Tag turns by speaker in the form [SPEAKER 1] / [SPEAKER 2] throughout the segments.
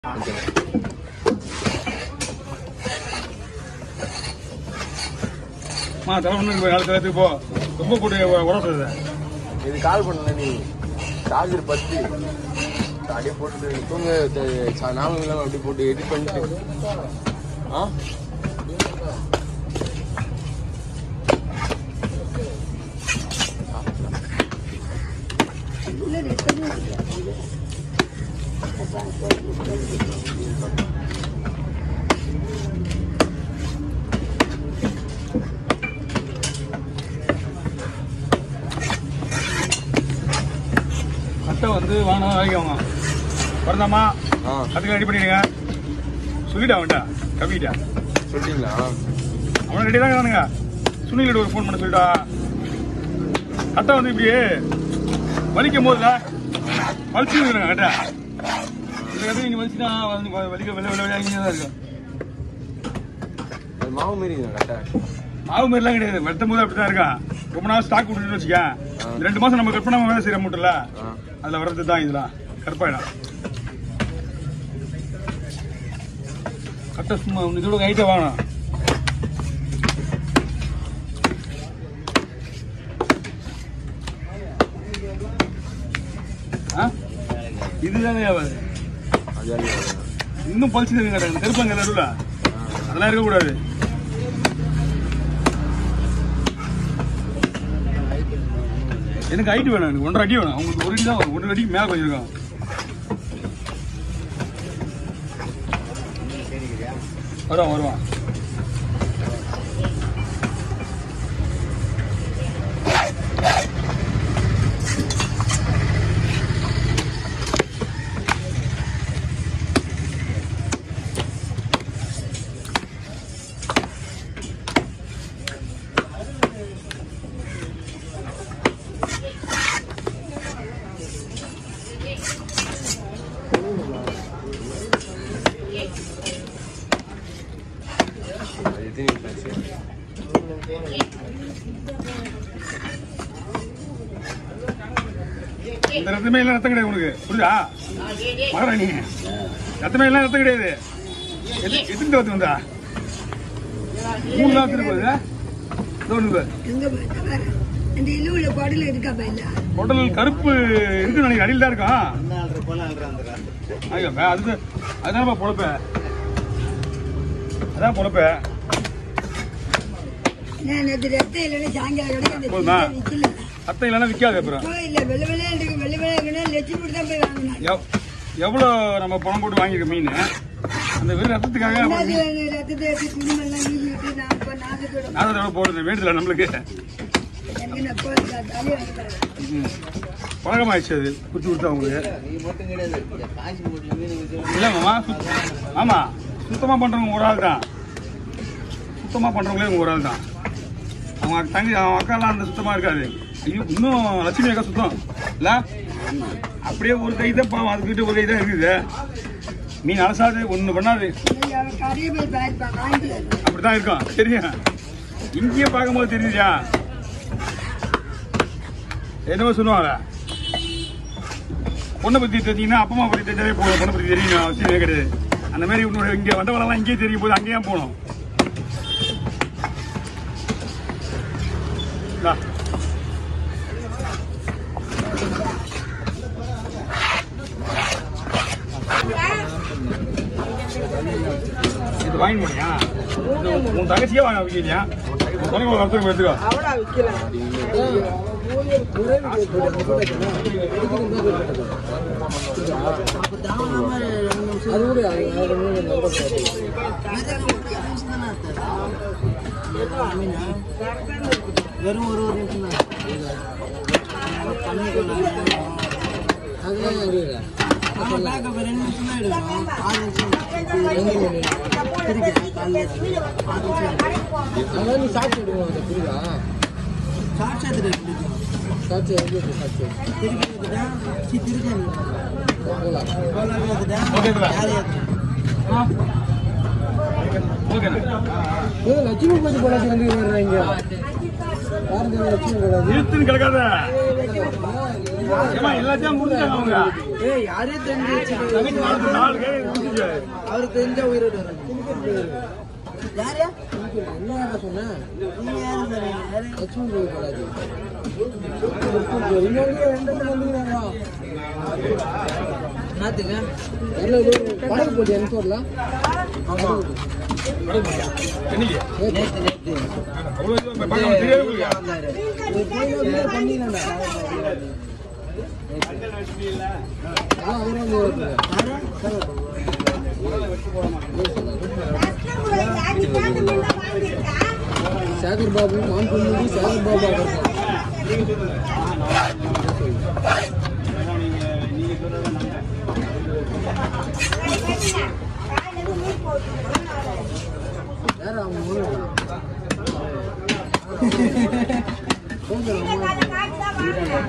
[SPEAKER 1] மா தலை ஒன்று நாலு தலைத்துக்கு போ ரொம்ப போட்டு உடம்புது
[SPEAKER 2] இது கால் பண்ணல நீ சார்ஜர் பத்து அப்படியே போட்டு தூங்க த- சா- ஞாபகம் இல்லாம அப்படியே போட்டு எடிட் பண்ணிட்டு ஆ
[SPEAKER 1] கட்டை வந்து வாங்கினா வேலைக்கு வாங்க பிறந்தாமா
[SPEAKER 2] ஆ
[SPEAKER 1] அதுக்கு ரெடி பண்ணிடுங்க சொல்லிட்டா அவன்டா கவிட்டா
[SPEAKER 2] சொல்லிட்டீங்களா
[SPEAKER 1] அவனை ரெடி தான் இருக்கானுங்க சுனிலிட்ட ஒரு ஃபோன் பண்ண சொல்லிட்டா கட்டை வந்து இப்படியே வலிக்கும் போதுல வலிச்சு கட்டை இந்த கட்டை நீங்க வலிச்சுனா வந்து வலிக்க வெள்ள வெள்ள வெள்ளையா இங்கே தான் இருக்கும்
[SPEAKER 2] அது மாவு மாரி கரெக்டா
[SPEAKER 1] மாவு மாதிரிலாம் கிடையாது வெட்டும் போது அப்படிதான் இருக்கான் ரொம்ப நாள் ஸ்டாக் விட்டுட்டு வச்சுக்க இந்த ரெண்டு மாசம் நம்ம கற்பனை வேலை செய்யற முட்டல
[SPEAKER 2] ஆ
[SPEAKER 1] அதுல வர்றது தான் இதெல்லாம் கற்பாயிடம் கட்ட சும்மா ஒன்று இதோட ஹைட்டை வாங்கணும் ஆ? இதுதானே ஆகாது
[SPEAKER 2] அது வேலைக்கு
[SPEAKER 1] இன்னும் பழிச்சு கேட்டாங்க திருப்பங்க நடுவில் அதெல்லாம் இருக்கக்கூடாது எனக்கு ஹைட் வேணும் எனக்கு ஒன்றரை அடி வேணும் உங்களுக்கு ஒரு அடி தான் வரும் ஒன்றரை அடிக்கு மேலே கொஞ்சம் இருக்கும் வருவான் வருவான்
[SPEAKER 2] அது எத்தனை நிமிஷம் ஆச்சு?
[SPEAKER 1] இந்த ரத்தமே எல்லாம் ரத்தம் கிடையாது உனக்கு புரியுதா மகரா நீ ரத்தமே எல்லாம் ரத்தம் கிடையாது எது- எத்தனை தவத்து வந்தா மூணு நாள் திருப்பது தோணுது
[SPEAKER 3] எங்க பாரு அந்த இலுவுல குடல் இருக்கா பையில
[SPEAKER 1] உடல் கருப்பு இருக்கு நினைக்கிறேன் அடியில் தான் இருக்கும் ஐயோ வே, அதுக்கு அதுதானப்பா பொழப்ப அதான் பொழப்ப
[SPEAKER 3] நான் நேற்று ரத்தம் இல்லைன்னா சாயங்காலம் கூட அந்த
[SPEAKER 1] போதுமா?
[SPEAKER 3] சீசன் விக்கல
[SPEAKER 1] அத்தை இல்லைன்னா விற்காது அப்புறம்
[SPEAKER 3] இல்ல வெள்ளை வெள்ளையா இருக்கு வெள்ளை வெள்ளையா இருக்குன்னா லட்சுமி தான் போய் வாங்கினாங்க
[SPEAKER 1] எவ்- எவ்வளோ நம்ம பணம் போட்டு வாங்கியிருக்க மீன் அந்த வெறும் ரத்தத்துக்காக அப்புறம் மீன்
[SPEAKER 3] ரெண்டாவது ரத்தத்தை எடுத்து துணிமெல்லாம் வீசி விட்டு நான் இப்போ நாகத்தோட
[SPEAKER 1] நானும் தடவை போடுறது வேண்டுதல நம்மளுக்கு
[SPEAKER 3] எனக்கு நான் இப்போ தலை வாங்கிக்கிறேன்
[SPEAKER 1] ம். பழக்கமாயிடுச்சு அது குத்து கொடுத்தா உங்களுக்கு இல்ல மாமா சுத்- ஆமா சுத்தமா பண்றவங்க ஒரு ஆள் தான் சுத்தமா பண்றவங்களே இவங்க ஒரு ஆள் தான் அவங்க தங்கி அவங்க அக்காலாம் அந்த சுத்தமா இருக்காது ஐயோ இன்னும் லட்சுமி அக்கா சுத்தம் இல்ல அப்படியே ஒரு கை தான் பாவம் அதுக்கிட்ட ஒரு கை தான் இருக்குது மீன் அலசாது ஒண்ணு பண்ணாது
[SPEAKER 3] இன்னைக்கு அவன் கறியை போய் பாய்ப்பான் வாங்கிட்டு
[SPEAKER 1] அப்படிதான் இருக்கும் தெரியும் இங்கேயே பார்க்கும்போது தெரியுதா என்னமோ சொல்லுவாங்க பொண்ணை பத்தி தெரிஞ்சீங்கன்னா அப்பா அம்மா பத்தி தெரிஞ்சாலே போதும் பொண்ணை பத்தி தெரியணும் அவசியமே கிடையாது அந்த மாதிரி உன்னோட இங்க வந்தவரெல்லாம் இங்கேயே தெரியும் போது அங்கேயே போகணும் இந்தா. இது வாங்கி போனியா இது உன் தங்கச்சியே வாங்க வைக்கலையா உனக்கு ஒரு அர்த்தம் எடுத்துக்கோ
[SPEAKER 4] வெறும் ஒரு ஒரு நிமிஷம் தான் அதெல்லாம் எங்க ஆமா பேக்கப் ரெண்டு நிமிஷம் தான் எடுக்கணும் ஆறு நிமிஷம் திருப்பி காலையில் ஆறு நிமிஷம்
[SPEAKER 2] அதான் நீ சாட்சி விடுவோம் அந்த புரியுதா
[SPEAKER 4] சாட்சி எடுத்துட்டு
[SPEAKER 2] சாட்சி எங்கே இருக்கு சாட்சி
[SPEAKER 4] திருப்பி எடுத்துட்டா சி திருப்பி
[SPEAKER 2] போகலாம்
[SPEAKER 4] எடுத்துட்டா
[SPEAKER 1] ஓகே
[SPEAKER 4] யாரை ஏத்துட்டா?
[SPEAKER 1] ஓகேண்ணா
[SPEAKER 2] ஏ லட்சுமி பதி படத்துல இருந்து வர்றாங்க பாருங்க லட்சுமி படம்
[SPEAKER 1] இழுத்துன்னு கிடக்காத ஏம்மா, எல்லாத்தையும் முடிஞ்சாங்க அவங்க
[SPEAKER 4] ஏய் யாரையும் தெரிஞ்சு வச்சுக்கோ.
[SPEAKER 1] நாலு- நாலு கேள்வி முடிஞ்சுச்சு.
[SPEAKER 4] அவருக்கு தெரிஞ்ச உயிரோடு யாரு என்ன யாரா சொன்ன லட்சுமி கோவில் பாலாஜி இன்னொரு ரெண்டு பேர் வந்துக்கிறாரா என்னத்துக்கு படகு போட்டு எனக்கு வரலாம் ஆமா
[SPEAKER 1] என்னைக்கு?
[SPEAKER 4] நேத்து நேத்து
[SPEAKER 1] அவ்வளவு இது பார்க்காம தெரியாது உங்களுக்கு?
[SPEAKER 4] ஒரு கோயில் அப்படியே பண்ணிடலாம்டா அதான் அவரும் வந்து வருவாரு. சேகர் பாபு மான் பொண்ணு சேகர் பாபு அவர்கள் யார் அவங்க ஊருடா? போங்கடா, அம்மா.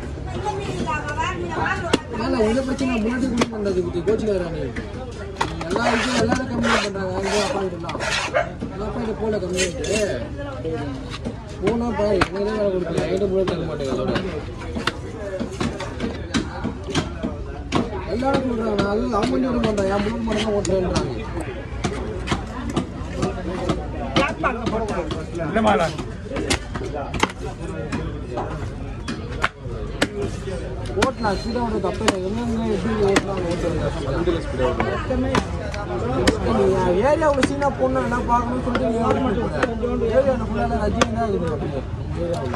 [SPEAKER 4] மேல உள்ள பிரச்சனை முன்னாடி கூட பண்றது பத்தி கோச்சுக்காரா நீ எல்லா விஷயம் எல்லாரும் கம்ப்ளைண்ட் பண்றாங்க அங்கே அப்பாயிட்டுலாம் அப்பாயிட்ட போல கம்ப்ளைண்ட் போனா பாரு எனக்கு தான் வேலை கொடுக்கல என்கிட்ட கூட தர மாட்டேங்க அதோட எல்லாரும் சொல்றாங்க நான் அது அவங்க மட்டும் ஓட மாட்டேன் என் மூணு மட்டும் தான் ஓட்டுறேன்றாங்க
[SPEAKER 1] இல்லைம்மா, இல்லை.
[SPEAKER 4] ஓட்டலாம் ஸ்பீடாக ஓட்டுறது தப்பே இல்லை என்னென்ன எப்படி ஓட்டலாம் ஓட்டுறது ஏரியாவில் சீனா பொண்ணு என்ன பார்க்கணும்னு சொல்லிட்டு ஏரியாவில் ஃபுல்லாக ரஜினி தான் இது ஏரியாவில்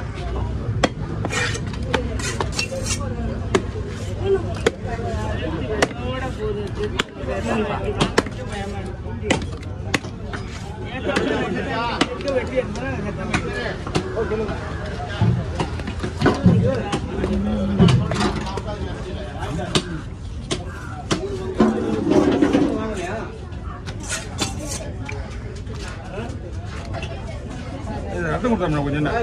[SPEAKER 1] இது ரத்தம் கொடுத்தோம்னா கொஞ்சம் என்ன?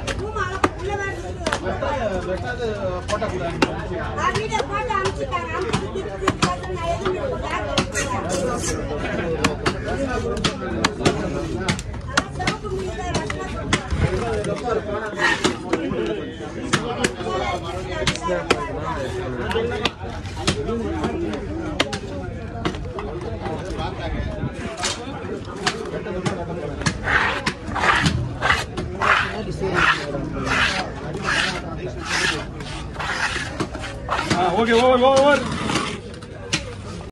[SPEAKER 3] போட்டோ